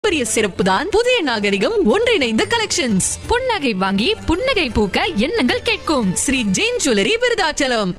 பாரம்பரிய சிறப்பு தான் புதிய நாகரிகம் ஒன்றிணைந்த கலெக்ஷன்ஸ் புன்னகை வாங்கி புன்னகை பூக்க எண்ணங்கள் கேட்கும் ஸ்ரீ ஜெயின் ஜுவல்லரி விருதாச்சலம்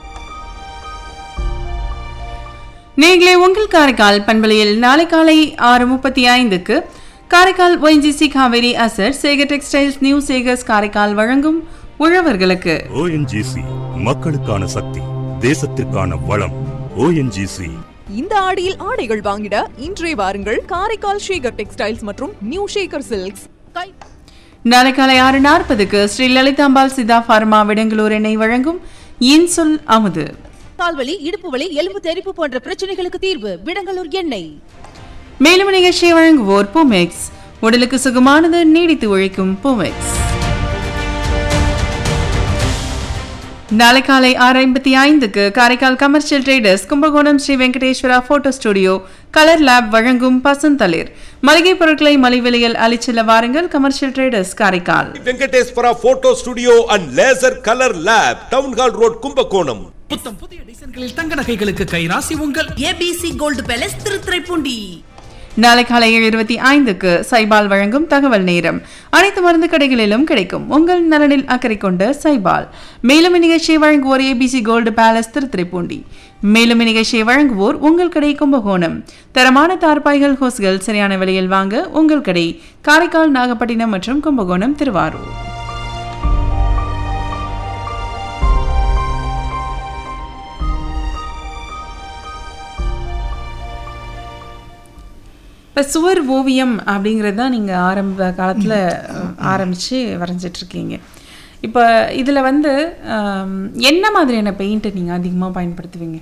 நீங்களே உங்கள் காரைக்கால் பண்பலையில் நாளை காலை ஆறு முப்பத்தி ஐந்துக்கு Karaikal ONGC Kaveri asset Shekar textiles new Shekars Karaikal வழங்கும் உழவர்களுக்கு ஓஎன்ஜிசி மக்களுக்கான சக்தி தேசத்திற்கான வளம் ஓஎன்ஜிசி இந்த ஆடியில் ஆடைகள் வாங்கிட இன்றே வாருங்கள் காரைக்கால் ஷேகர் டெக்ஸ்டைல்ஸ் மற்றும் நியூ ஷேகர் சில்க்ஸ் நாளை காலை ஆறு நாற்பதுக்கு ஸ்ரீ லலிதாம்பாள் சிதா ஃபார்மா விடங்களூர் எண்ணெய் வழங்கும் இன்சொல் அமுது கால்வலி இடுப்பு வலி எலும்பு தெறிப்பு போன்ற பிரச்சனைகளுக்கு தீர்வு விடங்கலூர் எண்ணெய் மேலும் நிகழ்ச்சியை வழங்குவோர் பூமெக்ஸ் உடலுக்கு சுகமானது நீடித்து உழைக்கும் பூமெக்ஸ் நாளை காலை ஆறு ஐம்பத்தி ஐந்துக்கு Karaikal commercial traders Kumbakonam Shri Venkateswara photo studio colour lab வழங்கும் பசுந்தளிர் மளிகை பொருட்களை மலிவிலையில் அளிச்செல்ல வாருங்கள் commercial traders Karaikal Venkateswara photo studio and laser colour lab town hall road Kumbakonam புத்தம் புதிய டிசைன்களில் தங்க நகைகளுக்கு கைராசி உங்கள் ஏபிசி கோல்டு பேலஸ் திருத்துறைப்பூண்டி நாளை காலை ஏழு இருபத்தி ஐந்துக்கு சைபால் வழங்கும் தகவல் நேரம் அனைத்து மருந்து கடைகளிலும் கிடைக்கும் உங்கள் நலனில் அக்கறை கொண்ட சைபால் மேலும் இந்நிகழ்ச்சியை வழங்குவோர் ஏபிசி கோல்டு பேலஸ் திருத்துறைப்பூண்டி மேலும் இந்நிகழ்ச்சியை வழங்குவோர் உங்கள் கடை கும்பகோணம் தரமான தார்பாய்கள் ஹோஸ்கள் சரியான விலையில் வாங்க உங்கள் கடை காரைக்கால் நாகப்பட்டினம் மற்றும் கும்பகோணம் திருவாரூர் இப்போ சுவர் ஓவியம் அப்படிங்கிறது தான் நீங்கள் ஆரம்ப காலத்தில் ஆரம்பித்து வரைஞ்சிட்ருக்கீங்க இப்போ இதில் வந்து ஆம், என்ன மாதிரியான பெயிண்ட்டை நீங்கள் அதிகமாக பயன்படுத்துவீங்க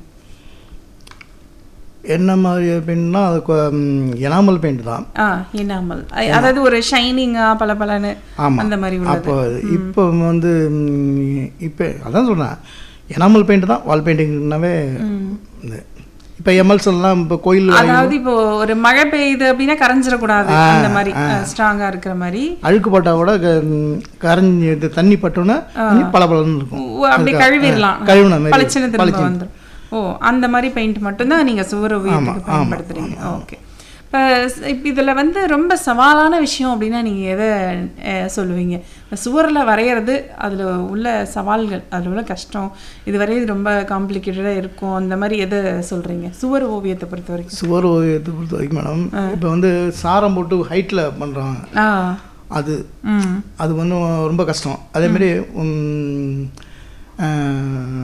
என்ன மாதிரி பெயிண்ட்னா அது எனாமல் பெயிண்ட் தான் ஆ என்னாமல் அ- அதாவது ஒரு ஷைனிங்காக பல பலன்னு ஆமாம் அந்த மாதிரி உள்ளது அப்போ இப்போ வந்து ம், இப்போ அதான் சொன்னேன் எனாமல் பெயிண்ட் தான் வால் பெயிண்டிங்னாவே இந்த இப்போ எம்எல்ஸ்லாம் இப்போ கோயில் அதாவது இப்போ ஒரு மழை பெய்யுது அப்படின்னா கரைஞ்சிடக்கூடாது அந்த மாதிரி ஸ்ட்ராங்கா இருக்கிற மாதிரி அழுக்கு பட்டா கூட க- ம், கரைஞ்சி இது தண்ணி பட்டோன்னே பல பலன்னு இருக்கும் ஓ, அப்படியே கழுவிடலாம் கழுவுன மாதிரி பளிச்சுன்னு திரும்ப பளிச்சுன்னு. வந்துரும் ஓ அந்த மாதிரி பெயிண்ட் மட்டும்தான் நீங்க சுவர் ஓவியத்துக்கு பயன்படுத்துறீங்க ஓகே இப்போ இப்போ இதில் வந்து ரொம்ப சவாலான விஷயம் அப்படின்னா நீங்கள் எதை அஹ், சொல்லுவீங்க இப்போ சுவரில் வரைகிறது அதில் உள்ள சவால்கள் அதில் உள்ள கஷ்டம் இது வரையும் ரொம்ப காம்ப்ளிகேட்டடாக இருக்கும் அந்த மாதிரி எதை சொல்கிறீங்க சுவர் ஓவியத்தை பொறுத்த வரைக்கும் சுவர் ஓவியத்தை பொறுத்த வரைக்கும் மேடம் இப்போ வந்து சாரம் போட்டு ஹைட்டில் பண்ணுறாங்க ஆ அது ம் அது வந்து ரொம்ப கஷ்டம் அதேமாரி உம், ஆஹ்,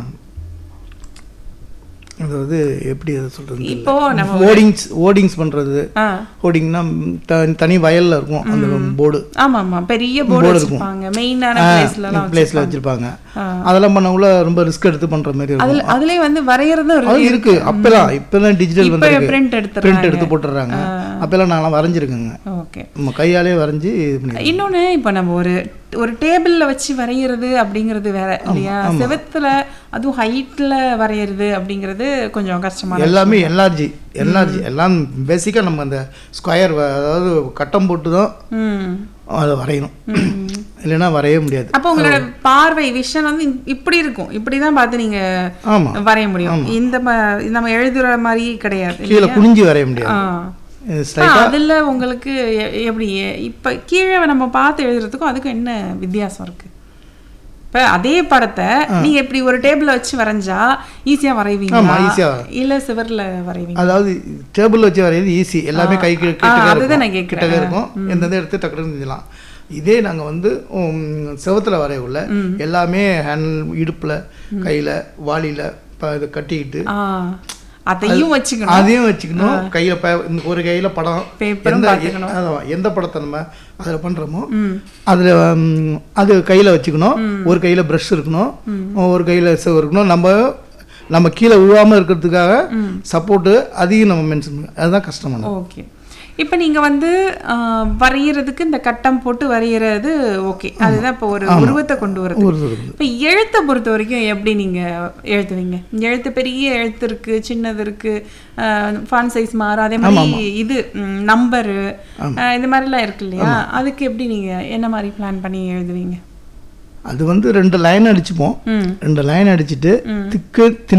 அதாவது எப்படி அதை சொல்கிறது இப்போ நம்ம ஓடிங்ஸ் ஓடிங்ஸ் பண்ணுறது ஆ ஓடிங்னா தனி வயலில் இருக்கும் அந்த போர்டு ஆமா ஆமா பெரிய போர்டு Board இருக்கும். வச்சிருப்பாங்க மெயினான பிளேஸ்லலாம் பிளேஸில் வச்சுருப்பாங்க அதெல்லாம் பண்ணக்குள்ள ரொம்ப ரிஸ்க் எடுத்து பண்ணுற மாதிரி அதுல இருக்கும் அதுலயே வந்து வரையறது ஒரு அது இருக்கு அப்பெல்லாம் இப்பெல்லாம் டிஜிட்டல் இப்ப வந்து print எடுத்துடுறாங்க. பிரிண்ட் எடுத்து போட்டுடுறாங்க அப்பெல்லாம் நான்லாம் வரைஞ்சிருக்கேங்க ஓகே நம்ம கையாலே வரைஞ்சி இது பண்ணி இன்னொன்னு இப்போ நம்ம ஒரு ஒரு டேபிள்ல வச்சு வரைகிறது அப்படிங்கிறது வேற இல்லையா செவத்துல அதுவும் ஹைட்ல வரைகிறது அப்படிங்கிறது கொஞ்சம் கஷ்டமா எல்லாமே என்லார்ஜி என்லார்ஜி எல்லாம் பேசிக்காக நம்ம அந்த ஸ்கொயர் அதாவது கட்டம் போட்டு தான் ம் அதை வரையணும் இல்லைன்னா வரையவே முடியாது அப்போ உங்களோட பார்வை விஷன் வந்து இ- இப்படி இருக்கும் இப்படி தான் பார்த்து நீங்க ஆமா. வரைய முடியும் இந்த ம- நம்ம எழுதுற மாதிரி கிடையாது கீழே இல்லையா? குனிஞ்சு வரைய முடியாது ஆ. இது ஆ, ஸ்ட்ரைட்டாக அதுல உங்களுக்கு எ- எப்படி எ- இப்ப கீழே நம்ம பார்த்து எழுதுறதுக்கும் அதுக்கும் என்ன வித்தியாசம் இருக்கு இப்ப அதே படத்தை நீங்க இப்படி ஒரு டேபிள்ல வச்சு வரைஞ்சா ஈஸியா வரைவீங்களா ஆமா, easy-ஆ வரை- இல்ல சிவர்ல வரைவீங்க அதாவது டேபிள் வச்சு வரையிறது ஈஸி எல்லாமே கை கீழே ஆ, கிட்டக்க அதுதான் நான் இருக்கும். கேட்கிறேன். கிட்டக்க இருக்கும் எந்தெந்த எடுத்து டக்குனு செஞ்சலாம் இதே நாங்க வந்து உம், செவுத்துல வரையக்குள்ள எல்லாமே ஹேண்ட் இடுப்புல கையில வாளியில ப- இது கட்டிக்கிட்டு ஆ, அதையும் வச்சுக்கணும் அதையும் வச்சுக்கணும் கையில ப- இந்த ஒரு கையில படம் Paper-ம் எந்த பார்த்துக்கணும். அதான், எந்த படத்தை நம்ம அதுல பண்றோமோ அதுல உம், அது கையில வச்சுக்கணும் ஒரு கையில பிரஷ் இருக்கணும் ஒரு கையில சிவ இருக்கணும் நம்ம நம்ம கீழே விழாம இருக்கிறதுக்காக சப்போர்ட்டு அதையும் நம்ம மென்ஷன் பண்ணணும் அதுதான் கஷ்டமான ஓகே இப்போ நீங்க வந்து ஆ, வரையறதுக்கு இந்த கட்டம் போட்டு வரையறது ஓகே அதுதான் இப்போ ஒரு உருவத்தை கொண்டு வருது இப்போ எழுத்தை பொறுத்த வரைக்கும் எப்படி நீங்க எழுதுவீங்க எழுத்து பெரிய எழுத்து இருக்கு சின்னது இருக்கு ஃபான் சைஸ் மாறும் அதே மாதிரி இது நம்பரு இந்த மாதிரிலாம் இருக்கு இல்லையா அதுக்கு எப்படி நீங்க என்ன மாதிரி பிளான் பண்ணி எழுதுவீங்க அது வந்து ரெண்டு லைன் அடிச்சுப்போம் ம் ரெண்டு லைன் அடிச்சுட்டு திக்கு தின்னு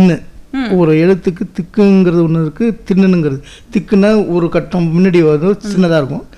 ஒரு எழுத்துக்கு திக்குங்கிறது ஒன்று இருக்குது தின்னுங்கிறது திக்குன்னா ஒரு கட்டம் முன்னாடி வரும் சின்னதாக இருக்கும்